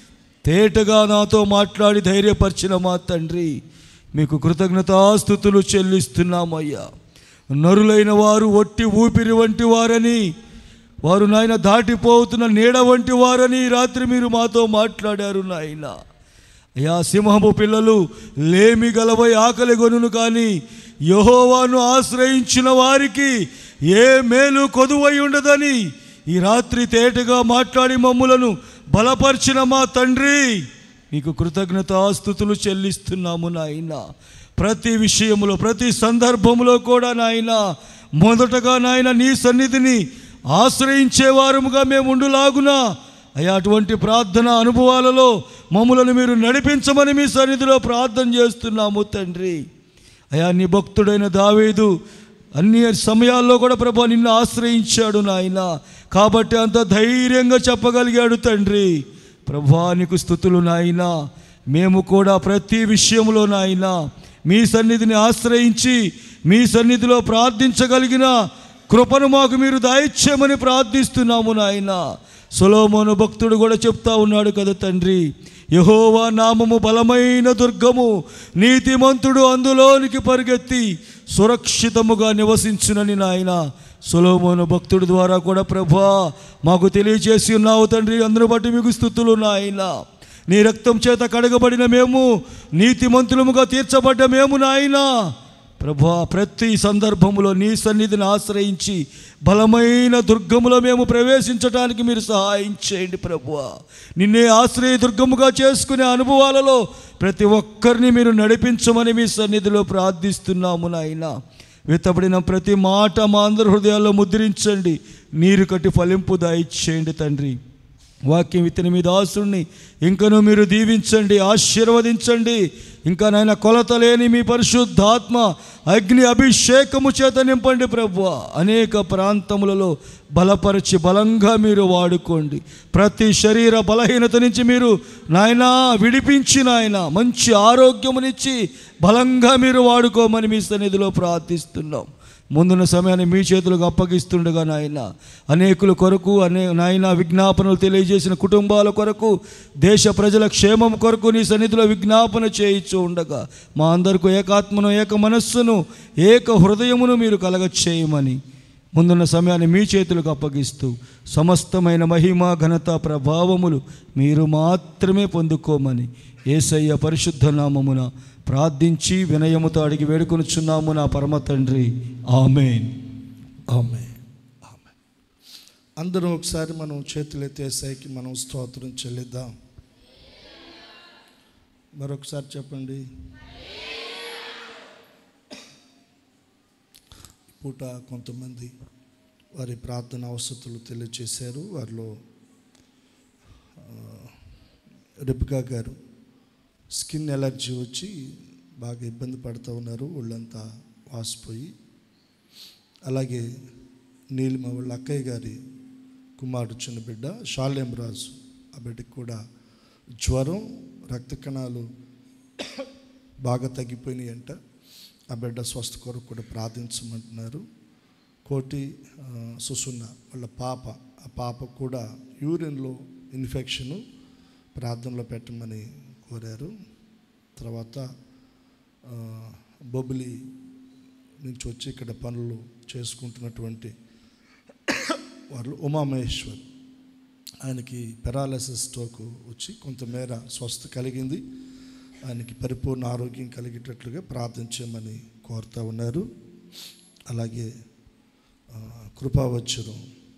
తేటగా నాతో మాట్లాడి ధైర్యపరిచిన మా తండ్రి మీకు కృతజ్ఞతాస్థుతులు చెల్లిస్తున్నామయ్యా నరులైన వారు ఒట్టి ఊపిరి వంటి వారని వారు నాయన దాటిపోతున్న నీడ వంటి వారని ఈ రాత్రి మీరు మాతో మాట్లాడారు నాయన అయ్యా సింహము పిల్లలు లేమి గలవై ఆకలి గొనును కానీ యహోవాను ఆశ్రయించిన వారికి ఏ మేలు కొదువై ఉండదని ఈ రాత్రి తేటగా మాట్లాడి మమ్ములను బలపరిచిన మా తండ్రి నీకు కృతజ్ఞతాస్థుతులు చెల్లిస్తున్నాము నాయన ప్రతి విషయములో ప్రతి సందర్భములో కూడా నాయన మొదటగా నాయన నీ సన్నిధిని ఆశ్రయించేవారముగా మేము ఉండులాగునా అయ్యా అటువంటి ప్రార్థన అనుభవాలలో మమ్ములను మీరు నడిపించమని మీ సన్నిధిలో ప్రార్థన చేస్తున్నాము తండ్రి అయా నీ భక్తుడైన దావీదు అన్ని సమయాల్లో కూడా ప్రభా నిన్ను ఆశ్రయించాడు నాయన కాబట్టి అంత ధైర్యంగా చెప్పగలిగాడు తండ్రి ప్రభా నీకు స్థుతులు నాయన మేము కూడా ప్రతి విషయంలో నాయన మీ సన్నిధిని ఆశ్రయించి మీ సన్నిధిలో ప్రార్థించగలిగిన కృపను మాకు మీరు దాయిచ్చేయమని ప్రార్థిస్తున్నాము నాయన సొలోమోను భక్తుడు కూడా చెప్తా ఉన్నాడు కదా తండ్రి యహోవా నామము బలమైన దుర్గము నీతిమంతుడు అందులోనికి పరిగెత్తి సురక్షితముగా నివసించునని నాయన సొలోమోను భక్తుడి ద్వారా కూడా ప్రభా మాకు తెలియజేసి ఉన్నావు తండ్రి అందరూ బట్టి మీకు స్థుతులు నాయన నీ రక్తం చేత కడగబడిన మేము నీతిమంతులముగా తీర్చబడ్డ మేము నాయనా ప్రభా ప్రతి సందర్భములో నీ సన్నిధిని ఆశ్రయించి బలమైన దుర్గములో మేము ప్రవేశించడానికి మీరు సహాయం చేయండి ప్రభువా నిన్నే ఆశ్రయ దుర్గముగా చేసుకునే అనుభవాలలో ప్రతి ఒక్కరిని మీరు నడిపించమని మీ సన్నిధిలో ప్రార్థిస్తున్నాము నాయన విత్తబడిన ప్రతి మాట మా అందరి హృదయాల్లో ముద్రించండి నీరు కట్టి ఫలింపు దయచేయండి తండ్రి వాక్యం విత్తన మీద ఆసుడిని ఇంకను మీరు దీవించండి ఆశీర్వదించండి ఇంకా నాయన కొలత లేని మీ పరిశుద్ధాత్మ అగ్ని అభిషేకము చేత నింపండి ప్రభు అనేక ప్రాంతములలో బలపరిచి బలంగా మీరు వాడుకోండి ప్రతి శరీర బలహీనత నుంచి మీరు నాయన విడిపించి నాయన మంచి ఆరోగ్యమునిచ్చి బలంగా మీరు వాడుకోమని మీ సన్నిధిలో ప్రార్థిస్తున్నాం ముందున్న సమయాన్ని మీ చేతులకు అప్పగిస్తుండగా నాయన అనేకుల కొరకు అనే నాయన విజ్ఞాపనలు తెలియజేసిన కుటుంబాల కొరకు దేశ ప్రజల క్షేమం కొరకు నీ సన్నిధిలో విజ్ఞాపన చేయించు ఉండగా మా అందరికీ ఏకాత్మను ఏక మనస్సును ఏక హృదయమును మీరు కలగ చేయమని ముందున్న సమయాన్ని మీ చేతులకు అప్పగిస్తూ సమస్తమైన మహిమ ఘనత ప్రభావములు మీరు మాత్రమే పొందుకోమని ఏసయ్య పరిశుద్ధ నామమున ప్రార్థించి వినయముతో అడిగి వేడుకొనుచున్నాము నా పరమ తండ్రి ఆమెన్ ఆమె ఆమె అందరూ ఒకసారి మనం చేతులు ఎత్తేసాయికి మనం స్తోత్రం చెల్లిద్దాం మరొకసారి చెప్పండి పూట కొంతమంది వారి ప్రార్థన అవసరతలు తెలియచేశారు వారిలో ఆ, రెబికా గారు స్కిన్ ఎలర్జీ వచ్చి బాగా ఇబ్బంది పడుతూ ఉన్నారు ఒళ్ళంతా వాసిపోయి అలాగే నీలిమ వాళ్ళ అక్కయ్య గారి కుమారుడు చిన్న బిడ్డ షాలేం రాజు ఆ బిడ్డకి కూడా జ్వరం రక్త కణాలు బాగా తగ్గిపోయినాయి అంట ఆ బిడ్డ స్వస్థ కొరకు కూడా ప్రార్థించమంటున్నారు కోటి ఆ, సుసున్న వాళ్ళ పాప ఆ పాప కూడా యూరిన్లో ఇన్ఫెక్షను ప్రార్థనలో పెట్టమని కోరారు తర్వాత ఆ, బొబిలి నుంచి వచ్చి ఇక్కడ పనులు చేసుకుంటున్నటువంటి వాళ్ళు ఉమామహేశ్వర్ ఆయనకి పెరాలసిస్ స్ట్రోక్ వచ్చి కొంతమేర స్వస్థ కలిగింది ఆయనకి పరిపూర్ణ ఆరోగ్యం కలిగేటట్లుగా ప్రార్థించమని కోరుతూ ఉన్నారు అలాగే ఆ, కృపావచ్చురం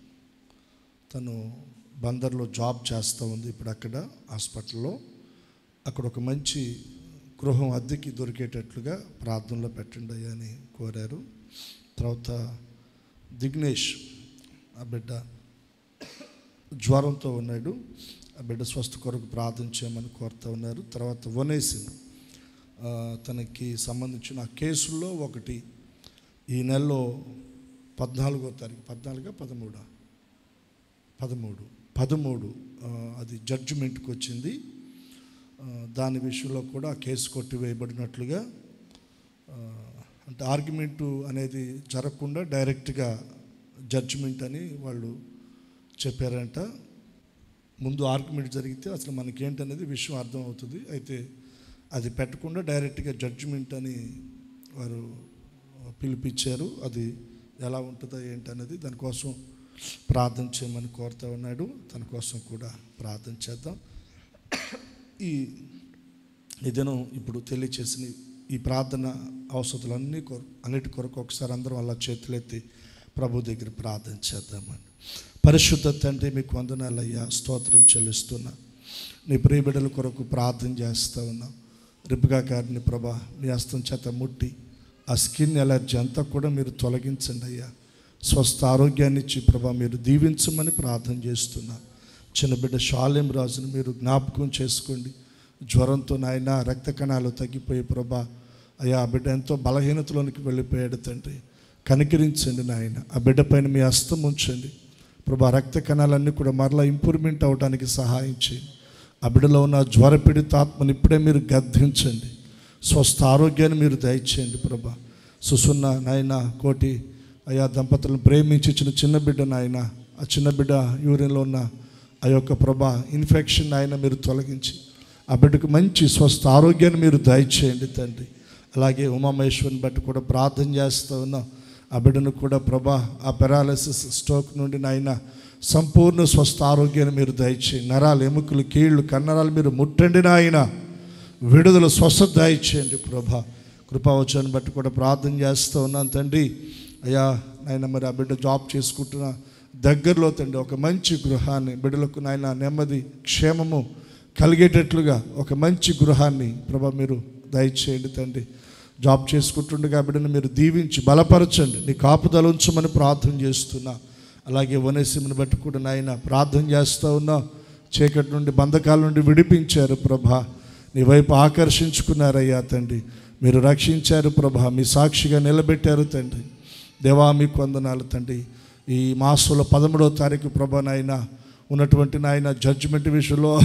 తను బందర్లో జాబ్ చేస్తూ ఉంది ఇప్పుడు అక్కడ హాస్పిటల్లో అక్కడ ఒక మంచి గృహం అద్దెకి దొరికేటట్లుగా ప్రార్థనలో పెట్టండి అయ్యా అని కోరారు తర్వాత దిగ్నేష్ ఆ బిడ్డ జ్వరంతో ఉన్నాడు ఆ బిడ్డ స్వస్థ కొరకు ప్రార్థన చేయమని కోరుతూ ఉన్నారు తర్వాత వనేసిన్ ఆ, తనకి సంబంధించిన ఆ కేసుల్లో ఒకటి ఈ నెలలో పద్నాలుగో తారీఖు పద్నాలుగా పదమూడా పదమూడు పదమూడు ఆ, అది జడ్జిమెంట్కి వచ్చింది ఆ, దాని విషయంలో కూడా ఆ కేసు కొట్టివేయబడినట్లుగా ఆ, అంటే ఆర్గ్యుమెంటు అనేది జరగకుండా డైరెక్ట్గా జడ్జిమెంట్ అని వాళ్ళు చెప్పారంట ముందు ఆర్గ్యుమెంట్ జరిగితే అసలు మనకేంటనేది విషయం అర్థం అవుతుంది అయితే అది పెట్టకుండా డైరెక్ట్గా జడ్జిమెంట్ అని వారు పిలిపించారు అది ఎలా ఉంటుందో ఏంటనేది దానికోసం ప్రార్థన చేయమని కోరుతా ఉన్నాడు తన కోసం కూడా ప్రార్థన చేద్దాం ఈ ఈ దినం ఇప్పుడు తెలియచేసిన ఈ ప్రార్థన అవసరాలన్నీ కొర అన్నిటి కొరకు ఒకసారి అందరం అలా చేతులెత్తి ప్రభు దగ్గర ప్రార్థన చేద్దామని పరిశుద్ధ తండ్రి మీకు వందనాలయ్యా స్తోత్రం చెల్లిస్తున్నా నీ ప్రియబిడ్డల కొరకు ప్రార్థన చేస్తూ ఉన్నా రిబ్బగా గారిని ప్రభా మీ హస్తం చేత ముట్టి ఆ స్కిన్ ఎలర్జీ అంతా కూడా మీరు తొలగించండి అయ్యా స్వస్థ ఆరోగ్యాన్ని ఇచ్చి ప్రభా మీరు దీవించమని ప్రార్థన చేస్తున్నా చిన్న బిడ్డ షాలేం రాజును మీరు జ్ఞాపకం చేసుకోండి జ్వరంతో నాయన రక్త కణాలు తగ్గిపోయి ప్రభా అయ్యా ఆ బిడ్డ ఎంతో బలహీనతలోనికి వెళ్ళిపోయాడు తండ్రి కనికరించండి నాయన ఆ బిడ్డ పైన మీ హస్తం ఉంచండి ప్రభా రక్త కణాలన్నీ కూడా మరలా ఇంప్రూవ్మెంట్ అవడానికి సహాయం చేయండి ఆ బిడ్డలో ఉన్న జ్వరపీడిత ఆత్మని ఇప్పుడే మీరు గద్దించండి స్వస్థ ఆరోగ్యాన్ని మీరు దయచేయండి ప్రభా సుసున్న నాయన కోటి అయా దంపతులను ప్రేమించి ఇచ్చిన చిన్న బిడ్డ నాయన ఆ చిన్న బిడ్డ యూరిన్లో ఉన్న ఆ యొక్క ప్రభా ఇన్ఫెక్షన్ ఆయన మీరు తొలగించి ఆ బిడ్డకు మంచి స్వస్థ ఆరోగ్యాన్ని మీరు దయచేయండి తండ్రి అలాగే ఉమామహేశ్వరిని బట్టి కూడా ప్రార్థన చేస్తూ ఉన్నాం ఆ బిడ్డను కూడా ప్రభా ఆ పెరాలసిస్ స్ట్రోక్ నుండి నాయన సంపూర్ణ స్వస్థ ఆరోగ్యాన్ని మీరు దయచేయండి నరాలు ఎముకలు కీళ్ళు కన్నరాలు మీరు ముట్టండి నాయన విడుదల స్వస్థత దయచేయండి ప్రభా కృపావచాన్ని బట్టి కూడా ప్రార్థన చేస్తూ ఉన్నాను తండ్రి అయ్యా నాయన మరి ఆ బిడ్డ జాబ్ చేసుకుంటున్న దగ్గరలో తండ్రి ఒక మంచి గృహాన్ని బిడ్డలకు నాయన నెమ్మది క్షేమము కలిగేటట్లుగా ఒక మంచి గృహాన్ని ప్రభా మీరు దయచేయండి తండ్రి జాబ్ చేసుకుంటుండగా ఆ బిడ్డను మీరు దీవించి బలపరచండి నీ కాపుదల ఉంచమని ప్రార్థన చేస్తున్నా అలాగే వనేసిమని బట్టి కూడా నాయన ప్రార్థన చేస్తూ ఉన్నా చీకటి నుండి బంధకాల నుండి విడిపించారు ప్రభా నీ వైపు ఆకర్షించుకున్నారయ్యా తండ్రి మీరు రక్షించారు ప్రభా మీ సాక్షిగా నిలబెట్టారు తండ్రి దేవా మీకు వందనాలు తండ్రి ఈ మాసంలో పదమూడవ తారీఖు ప్రభా నాయన ఉన్నటువంటి నాయన జడ్జిమెంట్ విషయంలో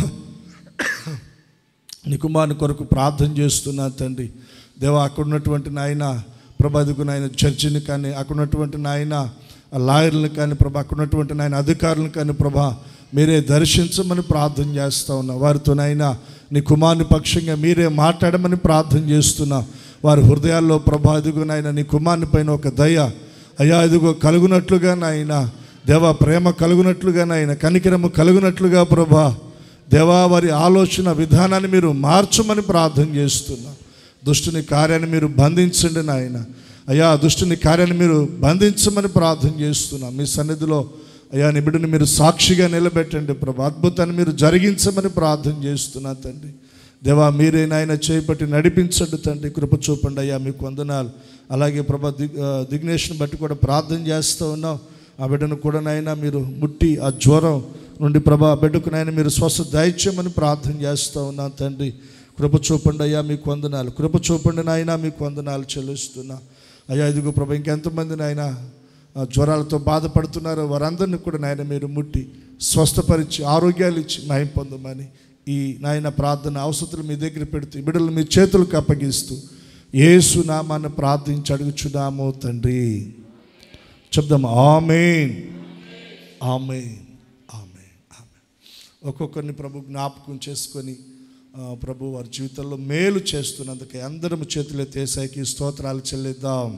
నీ కుమారుని కొరకు ప్రార్థన చేస్తున్నా తండ్రి దేవా అక్కడ ఉన్నటువంటి నాయన ప్రభాదికు నాయన చర్చిని కానీ అక్కడ ఉన్నటువంటి నాయన లాయర్లను కానీ ప్రభా అక్కడ ఉన్నటువంటి నాయన అధికారులను కానీ ప్రభా మీరే దర్శించమని ప్రార్థన చేస్తా ఉన్నా వారితో నాయన నీ కుమారుని పక్షంగా మీరే మాట్లాడమని ప్రార్థన చేస్తున్నా వారి హృదయాల్లో ప్రభా ఇదిగో నాయన నీ కుమారుని పైన ఒక దయ అయ్యా ఇదిగో కలుగునట్లుగా నాయన దేవా ప్రేమ కలుగునట్లుగా నాయన కనికరము కలుగునట్లుగా ప్రభా దేవా వారి ఆలోచన విధానాన్ని మీరు మార్చమని ప్రార్థన చేస్తున్నా దుష్టుని కార్యాన్ని మీరు బంధించండి నాయన అయ్యా దుష్టుని కార్యాన్ని మీరు బంధించమని ప్రార్థన చేస్తున్నా మీ సన్నిధిలో అయ్యా నీ బిడ్డని మీరు సాక్షిగా నిలబెట్టండి ప్రభా అద్భుతాన్ని మీరు జరిగించమని ప్రార్థన చేస్తున్నా తండ్రి దేవా మీరే నాయన చేపట్టి నడిపించండి తండ్రి కృప చూపండి అయ్యా మీకు వందనాలు అలాగే ప్రభా దిగ్ ఆ, దిగ్నేష్ని బట్టి కూడా ప్రార్థన చేస్తూ ఉన్నాం ఆ బిడ్డను కూడా నాయన మీరు ముట్టి ఆ జ్వరం నుండి ప్రభా ఆ బిడ్డకు నాయన మీరు స్వస్థ దైత్యమని ప్రార్థన చేస్తూ ఉన్నాం తండ్రి కృప చూపండి అయ్యా మీకు వందనాలు కృప చూపండి నాయన మీకు వందనాలు చెల్లిస్తున్నా అయ్యా ఇదిగో ప్రభా ఇంకెంతమంది నాయన ఆ జ్వరాలతో బాధపడుతున్నారో వారందరినీ కూడా నాయన మీరు ముట్టి స్వస్థపరిచి ఆరోగ్యాలు ఇచ్చి నయం పొందమని ఈ నాయన ప్రార్థన అవసరతలు మీ దగ్గర పెడుతూ ఈ బిడ్డలు మీ చేతులకు అప్పగిస్తూ ఏసు నామాన్ని ప్రార్థించి అడుగుచున్నాము తండ్రి చెప్దాం ఆమెన్ ఆమెన్ ఆమెన్ ఆమెన్ ఒక్కొక్కరిని ప్రభు జ్ఞాపకం చేసుకొని ఆ, ప్రభు వారి జీవితంలో మేలు చేస్తున్నందుకు అందరం చేతులు తేసాకి స్తోత్రాలు చెల్లిద్దాం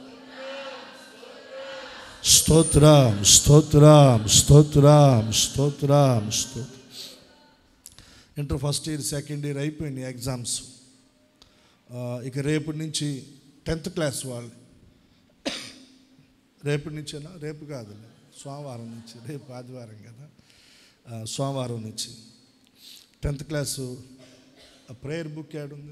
స్తోత్రం స్తోత్రం స్తోత్రం స్తోత్రం స్తోత్రం inter first year second year అయిపోయింది ఎగ్జామ్స్ ఆ, ఇక రేపటి నుంచి టెన్త్ క్లాస్ వాళ్ళు రేపటి నుంచేనా రేపు కాదు సోమవారం నుంచి రేపు ఆదివారం కదా ఆ, సోమవారం నుంచి టెన్త్ క్లాసు ప్రేయర్ బుక్ ఏడుంది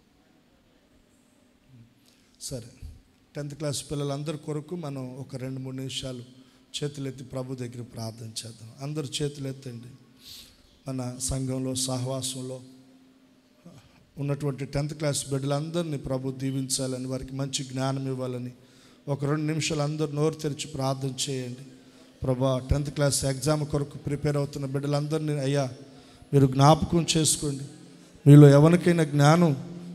సరే టెన్త్ క్లాస్ పిల్లలందరి కొరకు మనం ఒక రెండు మూడు నిమిషాలు చేతులెత్తి ప్రభు దగ్గర ప్రార్థన చేద్దాం అందరూ చేతులెత్తండి మన సంఘంలో సహవాసంలో ఉన్నటువంటి టెన్త్ క్లాస్ బిడ్డలందరినీ ప్రభు దీవించాలని వారికి మంచి జ్ఞానం ఇవ్వాలని ఒక రెండు నిమిషాలు అందరూ నోరు తెరిచి ప్రార్థన చేయండి ప్రభా టెన్త్ క్లాస్ ఎగ్జామ్ కొరకు ప్రిపేర్ అవుతున్న బిడ్డలందరినీ అయ్యా మీరు జ్ఞాపకం చేసుకోండి మీలో ఎవరికైనా జ్ఞానం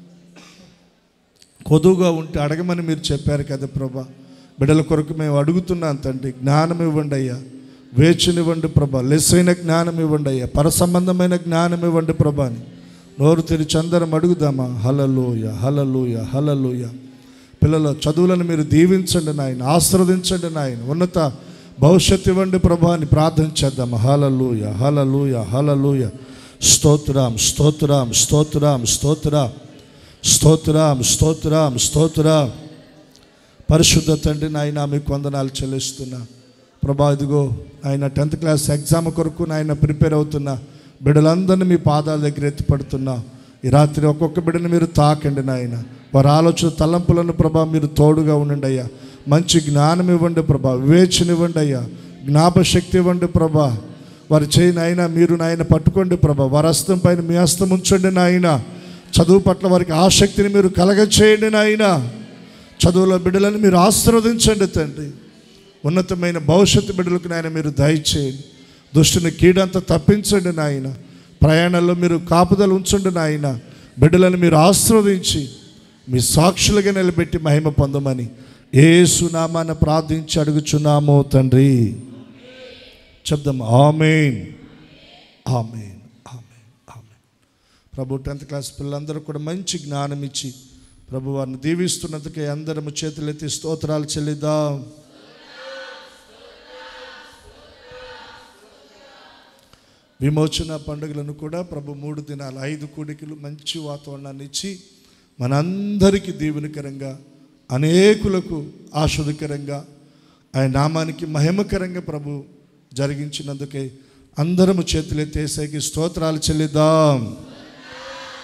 కొదువుగా ఉంటే అడగమని మీరు చెప్పారు కదా ప్రభా బిడ్డల కొరకు మేము అడుగుతున్నాం తండ్రి జ్ఞానం ఇవ్వండి అయ్యా వేచినివ్వండి ప్రభా లెస్సైన జ్ఞానం ఇవ్వండి అయ్యా పరసంబంధమైన జ్ఞానం ఇవ్వండి ప్రభా అని నోరు తెరిచి అందరం అడుగుదామా హలలోయ హలలోయ హలలోయ పిల్లల చదువులను మీరు దీవించండి నాయన ఆశీర్వదించండి నాయన ఉన్నత భవిష్యత్తు ఇవ్వండి ప్రభా అని ప్రార్థన చేద్దాం హలలుయ హలలుయ హలలుయ స్తోత్రం స్తోత్రం స్తోత్రం స్తోత్రం స్తోత్రం స్తోత్రం స్తోత్రం పరిశుద్ధ తండ్రి నాయన మీకు వందనాలు చెల్లిస్తున్నా ప్రభా ఇదిగో ఆయన టెన్త్ క్లాస్ ఎగ్జామ్ కొరకు నాయన ప్రిపేర్ అవుతున్నా బిడ్డలందరినీ మీ పాదాల దగ్గర ఎత్తిపడుతున్నా ఈ రాత్రి ఒక్కొక్క బిడ్డని మీరు తాకండి నాయన వారి ఆలోచన తలంపులను ప్రభా మీరు తోడుగా ఉండండి అయ్యా మంచి జ్ఞానం ఇవ్వండి ప్రభా వివేచన అయ్యా జ్ఞాపశక్తి ఇవ్వండి ప్రభా వారి చేయి నాయన మీరు నాయన పట్టుకోండి ప్రభా వారి హస్తం పైన మీ హస్తం ఉంచండి నాయన చదువు పట్ల వారికి ఆసక్తిని మీరు కలగచేయండి నాయన చదువులో బిడ్డలను మీరు ఆశీర్వదించండి తండ్రి ఉన్నతమైన భవిష్యత్తు బిడ్డలకు నాయన మీరు దయచేయండి దుష్టుని కీడంతా తప్పించండి నాయన ప్రయాణాల్లో మీరు కాపుదల ఉంచండి నాయన బిడ్డలను మీరు ఆశీర్వదించి మీ సాక్షులుగా నిలబెట్టి మహిమ పొందమని ఏ సునామాన ప్రార్థించి అడుగుచున్నామో తండ్రి చెప్దాం ఆమెన్ ఆమెన్ ఆమెన్ ఆమెన్ ప్రభు టెన్త్ క్లాస్ పిల్లలందరూ కూడా మంచి జ్ఞానం ఇచ్చి ప్రభు వారిని దీవిస్తున్నందుకే అందరము చేతులెత్తి స్తోత్రాలు చెల్లిద్దాం విమోచన పండుగలను కూడా ప్రభు మూడు దినాలు ఐదు కూడికలు మంచి వాతావరణాన్ని ఇచ్చి మనందరికీ దీవెనకరంగా అనేకులకు ఆస్వాదకరంగా ఆయన నామానికి మహిమకరంగా ప్రభు జరిగించినందుకే అందరము చేతులెత్తేసేకి స్తోత్రాలు చెల్లిద్దాం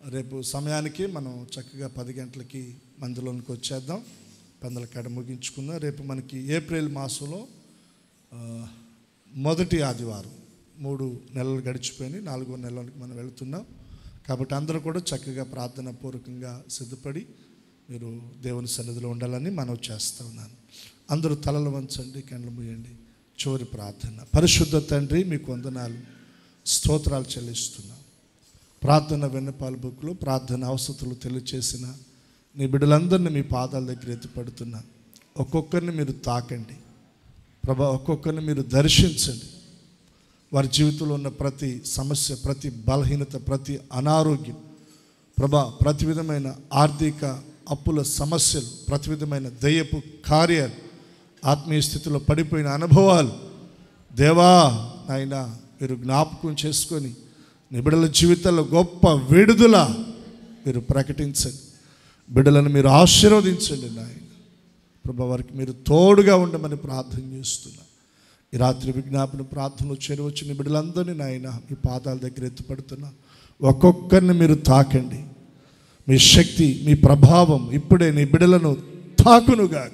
రేపు సమయానికి మనం చక్కగా పది గంటలకి మందులోనికి వచ్చేద్దాం పందల కాడ ముగించుకుందాం రేపు మనకి ఏప్రిల్ మాసంలో ఆ, మొదటి ఆదివారం మూడు నెలలు గడిచిపోయినాయి నాలుగో నెలలోకి మనం వెళుతున్నాం కాబట్టి అందరూ కూడా చక్కగా ప్రార్థన పూర్వకంగా సిద్ధపడి మీరు దేవుని సన్నిధిలో ఉండాలని మనం చేస్తూ ఉన్నాను అందరూ తలలు వంచండి కళ్ళు మూయండి చివరి ప్రార్థన పరిశుద్ధ తండ్రి మీకు వందనాలు స్తోత్రాలు చెల్లిస్తున్నాం ప్రార్థన వెన్నపాల బుక్లో ప్రార్థన అవసరతలు తెలియచేసిన నీ బిడ్డలందరినీ మీ పాదాల దగ్గర ఎత్తిపడుతున్నా ఒక్కొక్కరిని మీరు తాకండి ప్రభా ఒక్కొక్కరిని మీరు దర్శించండి వారి జీవితంలో ఉన్న ప్రతి సమస్య ప్రతి బలహీనత ప్రతి అనారోగ్యం ప్రభా ప్రతి విధమైన ఆర్థిక అప్పుల సమస్యలు ప్రతి విధమైన దయ్యపు కార్యాలు ఆత్మీయ స్థితిలో పడిపోయిన అనుభవాలు దేవా నాయన మీరు జ్ఞాపకం చేసుకొని నిబిడల జీవితాల్లో గొప్ప విడుదల మీరు ప్రకటించండి బిడ్డలను మీరు ఆశీర్వదించండి నాయన ప్రభా వారికి మీరు తోడుగా ఉండమని ప్రార్థన చేస్తున్నా ఈ రాత్రి విజ్ఞాపన ప్రార్థనలో చేరవచ్చిన బిడ్డలందరినీ నాయన మీ పాదాల దగ్గర ఎత్తుపడుతున్నా ఒక్కొక్కరిని మీరు తాకండి మీ శక్తి మీ ప్రభావం ఇప్పుడే నీ బిడ్డలను తాకునుగాక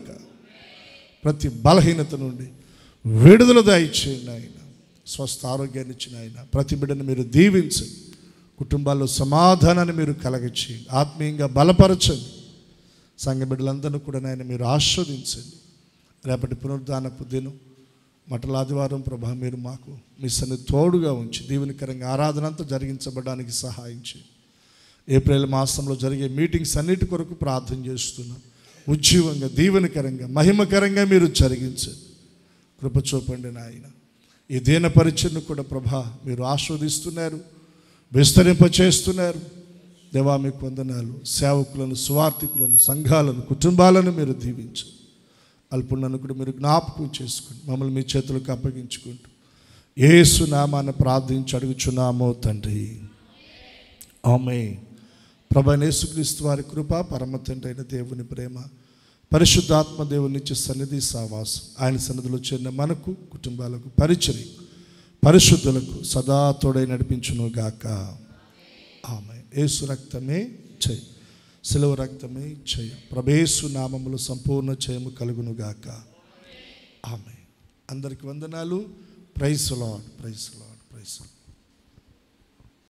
ప్రతి బలహీనత నుండి విడుదల దయచేయండి ఆయన స్వస్థ ఆరోగ్యాన్ని ఇచ్చిన ఆయన ప్రతి బిడ్డను మీరు దీవించండి కుటుంబాల్లో సమాధానాన్ని మీరు కలగచేయండి ఆత్మీయంగా బలపరచండి సంఘ బిడ్డలందరినీ కూడా నాయన మీరు ఆస్వాదించండి రేపటి పునరుద్ధానపు దినం మటల ఆదివారం ప్రభా మీరు మాకు మీ సన్ని తోడుగా ఉంచి దీవెనకరంగా ఆరాధన అంతా జరిగించబడడానికి సహాయం చేయండి ఏప్రిల్ మాసంలో జరిగే మీటింగ్స్ అన్నిటి కొరకు ప్రార్థన చేస్తున్నాం ఉజ్జీవంగా దీవెనకరంగా మహిమకరంగా మీరు జరిగించండి కృప చూపండి నాయన ఈ దీన పరిచయను కూడా ప్రభా మీరు ఆస్వాదిస్తున్నారు విస్తరింపచేస్తున్నారు దేవా మీకు వందనాలు సేవకులను స్వార్థికులను సంఘాలను కుటుంబాలను మీరు దీవించండి అల్పుణ్ణను కూడా మీరు జ్ఞాపకం చేసుకోండి మమ్మల్ని మీ చేతులకు అప్పగించుకుంటూ ఏసు నామాన్ని ప్రార్థించి అడుగుచున్నామో తండ్రి ఆమె ప్రభు యేసుక్రీస్తు వారి కృప పరమ తండ్రి అయిన దేవుని ప్రేమ పరిశుద్ధాత్మ దేవుని నుంచి సన్నిధి సావాసం ఆయన సన్నిధిలో చేరిన మనకు కుటుంబాలకు పరిచయం పరిశుద్ధులకు సదా తోడై నడిపించును గాక ఆమె యేసు రక్తమే చేయి సెలవు రక్తమే చేయ ప్రభేసు నామములు సంపూర్ణ చేయము కలుగును గాక ఆమె అందరికి వందనాలు praise Lord praise Lord praise lord